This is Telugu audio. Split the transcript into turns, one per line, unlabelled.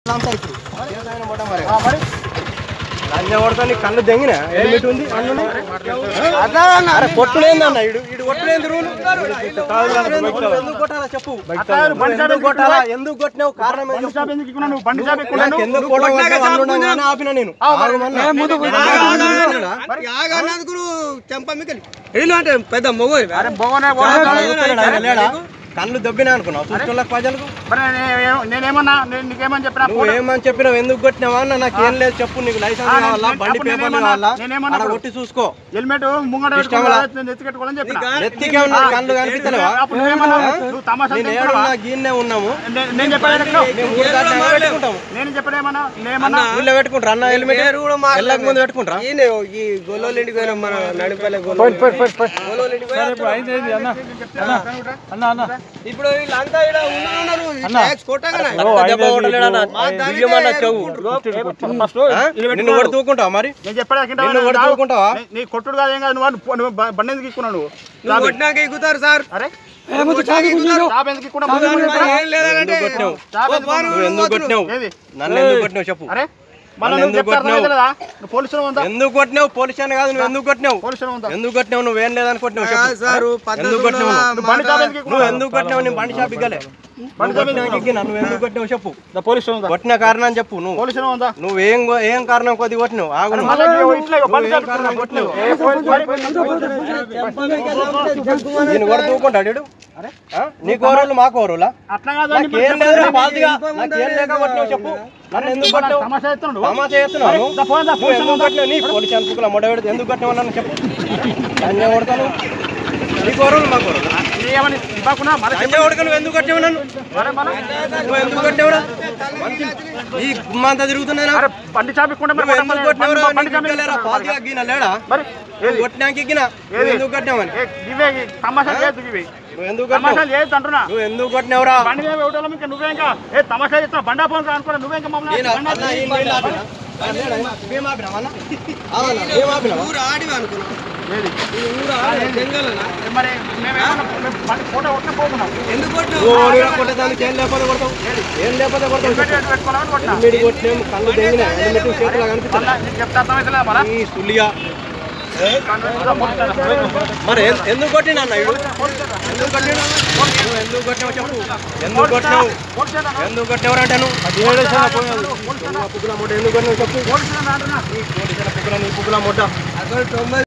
అంతా ఇప్పుడు కేసాయన మొట్ట మరి
ఆ, మరి
లంజ కొడతా నీ కళ్ళు దెంగిన హెల్మెట్ ఉంది అన్ను అరే కొట్టులేందన్న ఇడు ఇడు కొట్టులేంది రూల్ ఎందుకు కొట్టాలా చెప్పు
అట్లా బండి షాప్
ఎందుకు కొట్టాలా ఎందుకు కొట్టినావు కారణం ఏంది
బండి
చెప్పు.
షాప్ ఎందుకు ఎక్కున్నావు నువ్వు బండి షాప్ ఎక్కున్నావు
నాకు ఎందుకు కొట్టడం వద్దు అన్నున్నాను అని ఆపిన నేను ఆగమన్నా.
ఆగన్నందుకు నువ్వు చెంప మిక్కలి ఎడిలో అంటే పెద్ద మొగ
అరే బొగనే
కళ్ళు చూస్తాడా? ఆయన లేడా? కళ్ళు దొబ్బినా అనుకున్నావు చూసుకోలేక ప్రజలకు
మరి నేను- నేనేమన్నా నేను నీకేమని చెప్పినా
నువ్వు ఏమని చెప్పినావు ఎందుకు కొట్టినావా అన్న నాకేం లేదు చెప్పు నీకు లైసెన్స్
ఆ, నేను-
కావాలా
నేను-
బండి
అప్పుడు
పేపర్లు
నేనేమన్నా-
కావాలా
నేనేమన్నా
అక్కడ
అప్పుడు-
కొట్టి చూసుకో
హెల్మెట్ ముంగట
ఇష్టం
పెట్టుకోవాలా?
లా?
నేను ఎత్తి కట్టుకోవాలని చెప్పిన
ఎత్తికే ఉన్న కళ్ళు కనిపిస్తలేవా
అప్పుడు నువ్వేమన్నా నువ్వు తమాషా
నేను
చేస్తున్నావా?
ఏడున్నా గీన్నే ఉన్నాము
నేను- నేను చెప్పాను ఎక్కడ?
మేము ఊరు దాటి ఎక్కడ పెట్టుకుంటాము
నేను చెప్పడేమన్నా నేమన్నా
ఊళ్ళో పెట్టుకుంటారా అన్న హెల్మెట్ వెళ్ళక ముందు పెట్టుకుంటారా
ఈయన ఈ గొల్లోళ్ళ ఇంటికి పోయినా మన నడిపల్లె ఇప్పుడు వీళ్ళంతా ఈడ ఉన్నారు ఈ ట్యాక్స్ కొట్టగానే
దెబ్బ కొట్టలేడన్నా. బియ్యం అన్న చెవు. ఆ? నిన్ను కూడా తూకుంటావా మరి
నేను చెప్పడా కింద
నిన్ను కూడా
రావు.
తూకుంటావా
నీ- నీ కొట్టుడు కాదు ఏం కాదు నువ్వు నువ్వు- నువ్వు బ- బండి ఎందుకు ఎక్కున్నావు నువ్వు
నువ్వు కొట్టినాక ఎక్కుతారు సార్
అరే
కొట్టినాక ఎక్కుతారు.
చాప ఎందుకు ఎక్కున్నావు?
మరి
ముందు చెప్పరా?
ఏం లేదంటే
ఎందుకు కొట్టినావు?
చాప
ఓ
ఎందుకు
బాను
నువ్వు ఎందుకు కొట్టినావు
ఏది?
నన్ను ఎందుకు కొట్టినావు చెప్పు
అరే మళ్ళీ
నన్ను
నువ్వు
ఎందుకు
చెప్తే
కొట్టినావు?
అర్థమైతే లేదా? నువ్వు పోలీసులు ఉందా
ఎందుకు కొట్టినావు పోలీస్ అని కాదు నువ్వు ఎందుకు కొట్టినావు
పోలీసులు ఉందా
ఎందుకు కొట్టినావు నువ్వేం లేదని కొట్టినావు చెప్పు
సార్
ఎందుకు కొట్టినావు నువ్వు?
నువ్వు బండి చాప ఎందుకు
నువ్వు
ఎక్కున్నావు?
ఎందుకు కొట్టినావు నేను బండి షాప్ ఇగ్గలే బండి షాప్ ఎక్కినా నువ్వు ఎందుకు కొట్టినావు చెప్పు
దా పోలీసులు ఉందా
కొట్టిన కారణం చెప్పు నువ్వు
పోలీసులు ఉందా
నువ్వేం గో- ఏం కారణం కొద్ది కొట్టినావు ఆగు నువ్వు.
మళ్ళీ ఇగో ఇట్లా ఇగో బండి
నువ్వేం
చాప
కారణం కొట్టినావు
ఏ పోలీసు మరి?
నేను కూడా తూకుంటాడు వీడు. ఆ? నీ కోరోళ్ళు మా కోరులా
అట్లా కాదు అని
నాకేం లేదు బాధగా నాకేం లేక కొట్టినావు చెప్పు నన్ను ఎందుకు కొట్టినావు
తమాషా చేస్తున్నాడు
తమాషా చేస్తున్నావు నువ్వు?
దా పోదా
నువ్వు ఎందుకు కొట్టినావు నీ పోలీస్ అనుకుల మొడ పెడితే ఎందుకు కొట్టినావు నన్ను చెప్పు లంజ కొడతాను నీ కోరులు మా కోరులు
ఏమని ఇవ్వకుండా మరి
లంజ కొడుకు నువ్వు ఎందుకు కొట్టావు నన్ను
మరి మనం
నువ్వు ఎందుకు కొట్టావురా మనిషి ఈ గుమ్మ అంతా తిరుగుతున్నా
అరే బండి చాప ఎక్కుంటే మరి
నువ్వు ఎందుకు కొట్టినావురా
బండి
నీకు
చాప
ఇగ్గలేరా? పాతిగా గిన లేడా
మరి
నువ్వు కొట్టినాక ఎక్కినా నువ్వు
ఏది?
ఎందుకు కొట్టినావని
ఏ, ఇవే తమాషా చేయొద్దు ఇవి
నువ్వు ఎందుకు కొట్టినావు
తమాషాలు చేయొద్దు అంటున్నా
నువ్వు ఎందుకు కొట్టినావురా
బండి మీద ఇవ్వడం ఇంకా నువ్వే ఇంకా ఏ తమాషా చేస్తున్నావు బండా పోను అనుకున్నా నువ్వే ఇంకా మమ్మల్ని
నేను
బండా
అన్న ఈ నీళ్ళు ఆపినా? ఆ, లేడా? ఏం ఆపినావు అన్న? అవునా? ఏం ఆపినావు?
ఊరు ఆడివి అనుకున్నావు
ఏది?
ఈ ఊరు ఆడి జంగలనా
ఏ మరి మేము ఏమన్నా మేము బండి ఫోటో కొట్టే పోతున్నాం
ఎందుకు కొట్టినావు
నువ్వు ఓడిగా కొట్టేదానికి ఏం లేకపోతే కొడతావు ఏం లేకపోతే కొడతావు
హెల్మెట్ పెట్టుకోవాలని కొట్టినా
హెల్మెట్ కొట్టినాము కళ్ళు తెగిన హెల్మెట్ చేతిలో కనిపిస్తుంది
మళ్ళా నీకు చెప్తే అర్థమైతలే మరా
ఈ సులియా మరి ఎన్- ఎందుకు కొట్టినా అన్న ఇడు ఎందుకు కొట్టినా నువ్వు ఎందుకు కొట్టినావు చెప్పు ఎందుకు కొట్టినావు ఎందుకు కొట్టినవరు అంటాను పుక్కుల ముడ్డ ఎందుకు కొట్టినావు చెప్పు
పోలీసులు అంటున్నా
ఈ పోలీసుల పుక్కుల నీ పుక్కుల ముడ్డ
అక్కడ తొంభై